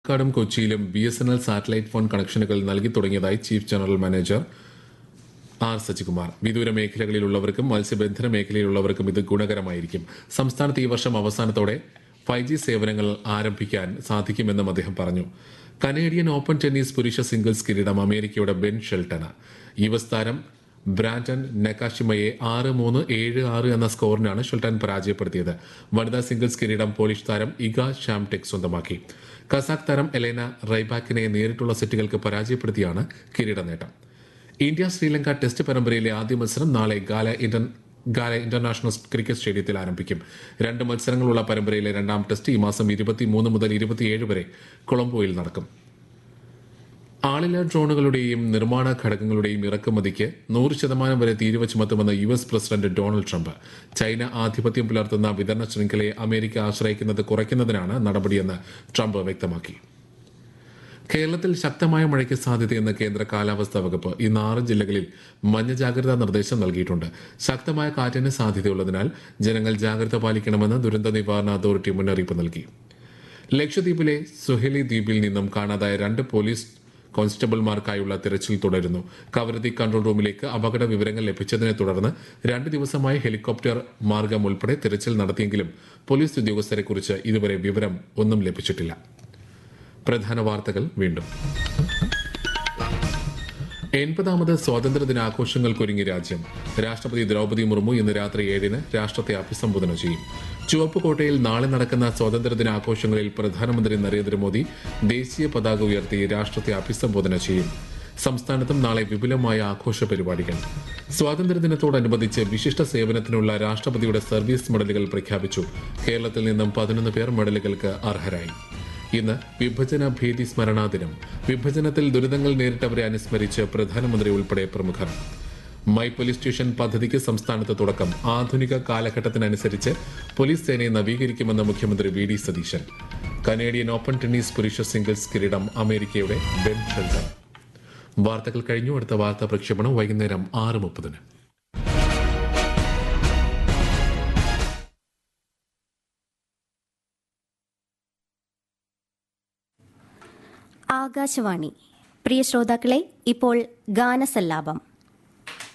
പാലക്കാടും കൊച്ചിയിലും B S N L satellite phone കണക്ഷനുകൾ നൽകി തുടങ്ങിയതായി chief general manager R Sajikumar വിദൂര മേഖലകളിലുള്ളവർക്കും മത്സ്യബന്ധന മേഖലയിലുള്ളവർക്കും ഇത് ഗുണകരമായിരിക്കും സംസ്ഥാനത്ത് ഈ വർഷം അവസാനത്തോടെ ഫൈവ് ജി സേവനങ്ങൾ ആരംഭിക്കാൻ സാധിക്കുമെന്നും അദ്ദേഹം പറഞ്ഞു കനേഡിയൻ ഓപ്പൺ ടെന്നീസ് പുരുഷ സിംഗിൾസ് കിരീടം അമേരിക്കയുടെ ബെൻ ഷെൽട്ടന് യു എസ് താരം ബ്രാൻഡൻ നെക്കാഷിമയെ ആറ് മൂന്ന് ഏഴ് ആറ് എന്ന സ്കോറിനാണ് ഷെൽട്ടൻ പരാജയപ്പെടുത്തിയത് വനിതാ സിംഗിൾസ് കിരീടം പോളിഷ് താരം ഇഗ ഷാംടെക് സ്വന്തമാക്കി കസാഖ് താരം എലേന റൈബാക്കിനെ നേരിട്ടുള്ള സെറ്റുകൾക്ക് പരാജയപ്പെടുത്തിയാണ് കിരീട നേട്ടം ഇന്ത്യ ശ്രീലങ്ക ടെസ്റ്റ് പരമ്പരയിലെ ആദ്യ മത്സരം നാളെ Galle inter Galle international cricket സ്റ്റേഡിയത്തിൽ ആരംഭിക്കും രണ്ട് മത്സരങ്ങളുള്ള പരമ്പരയിലെ രണ്ടാം ടെസ്റ്റ് ഈ മാസം ഇരുപത്തിമൂന്ന് മുതൽ ഇരുപത്തിയേഴ് വരെ കൊളംബോയിൽ നടക്കും ആളില്ല ഡ്രോണുകളുടെയും നിർമ്മാണ ഘടകങ്ങളുടെയും ഇറക്കുമതിക്ക് നൂറ് ശതമാനം വരെ തീരുവ ചുമത്തുമെന്ന് U S president Donald Trump China ആധിപത്യം പുലർത്തുന്ന വിതരണ ശൃംഖലയെ അമേരിക്ക ആശ്രയിക്കുന്നത് കുറയ്ക്കുന്നതിനാണ് നടപടിയെന്ന് ട്രംപ് വ്യക്തമാക്കി കേരളത്തിൽ ശക്തമായ മഴയ്ക്ക് സാധ്യതയെന്ന് കേന്ദ്ര കാലാവസ്ഥാ വകുപ്പ് ഇന്ന് ആറ് ജില്ലകളിൽ മഞ്ഞ ജാഗ്രതാ നിർദ്ദേശം നൽകിയിട്ടുണ്ട് ശക്തമായ കാറ്റിന് സാധ്യതയുള്ളതിനാൽ ജനങ്ങൾ ജാഗ്രത പാലിക്കണമെന്ന് ദുരന്ത നിവാരണ അതോറിറ്റി മുന്നറിയിപ്പ് നൽകി ലക്ഷദ്വീപിലെ സുഹേലി ദ്വീപിൽ നിന്നും കാണാതായ രണ്ട് പോലീസ് കോൺസ്റ്റബിൾമാർക്കായുള്ള തിരച്ചിൽ തുടരുന്നു കവരത്തി കൺട്രോൾ റൂമിലേക്ക് അപകട വിവരങ്ങൾ ലഭിച്ചതിനെ തുടർന്ന് രണ്ട് ദിവസമായി ഹെലികോപ്റ്റർ മാർഗം ഉൾപ്പെടെ തിരച്ചിൽ നടത്തിയെങ്കിലും പോലീസ് ഉദ്യോഗസ്ഥരെക്കുറിച്ച് ഇതുവരെ വിവരം ഒന്നും ലഭിച്ചിട്ടില്ല പ്രധാന വാർത്തകൾ വീണ്ടും എൺപതാമത് സ്വാതന്ത്ര്യ ദിനാഘോഷങ്ങൾക്കൊരുങ്ങി രാജ്യം രാഷ്ട്രപതി ദ്രൗപദി മുർമു ഇന്ന് രാത്രി ഏഴിന് രാഷ്ട്രത്തെ അഭിസംബോധന ചെയ്യും ചുവപ്പുകോട്ടയിൽ നാളെ നടക്കുന്ന സ്വാതന്ത്ര്യ ദിനാഘോഷങ്ങളിൽ പ്രധാനമന്ത്രി നരേന്ദ്രമോദി ദേശീയ പതാക ഉയർത്തി രാഷ്ട്രത്തെ അഭിസംബോധന ചെയ്യും സംസ്ഥാനത്തും നാളെ വിപുലമായ ആഘോഷ പരിപാടികൾ സ്വാതന്ത്ര്യദിനത്തോടനുബന്ധിച്ച് വിശിഷ്ട സേവനത്തിനുള്ള രാഷ്ട്രപതിയുടെ സർവീസ് മെഡലുകൾ പ്രഖ്യാപിച്ചു കേരളത്തിൽ നിന്നും പതിനൊന്ന് പേർ മെഡലുകൾക്ക് അർഹരായി ഇന്ന് വിഭജന ഭീതി സ്മരണാ ദിനം വിഭജനത്തിൽ ദുരിതങ്ങൾ നേരിട്ടവരെ അനുസ്മരിച്ച് പ്രധാനമന്ത്രി ഉൾപ്പെടെ പ്രമുഖർ മൈ പോലീസ് സ്റ്റേഷൻ പദ്ധതിക്ക് സംസ്ഥാനത്ത് തുടക്കം ആധുനിക കാലഘട്ടത്തിനനുസരിച്ച് പോലീസ് സേനയെ നവീകരിക്കുമെന്ന് മുഖ്യമന്ത്രി V D Satheesan Canadian open tennis പുരുഷ സിംഗിൾസ് കിരീടം അമേരിക്കയുടെ ബെൻ ഷെൽട്ടർ വാർത്തകൾ കഴിഞ്ഞു അടുത്ത വാർത്താ പ്രക്ഷേപണം വൈകുന്നേരം ആറ് മുപ്പതിന് ആകാശവാണി പ്രിയ ശ്രോതാക്കളെ ഇപ്പോൾ ഗാനസല്ലാപം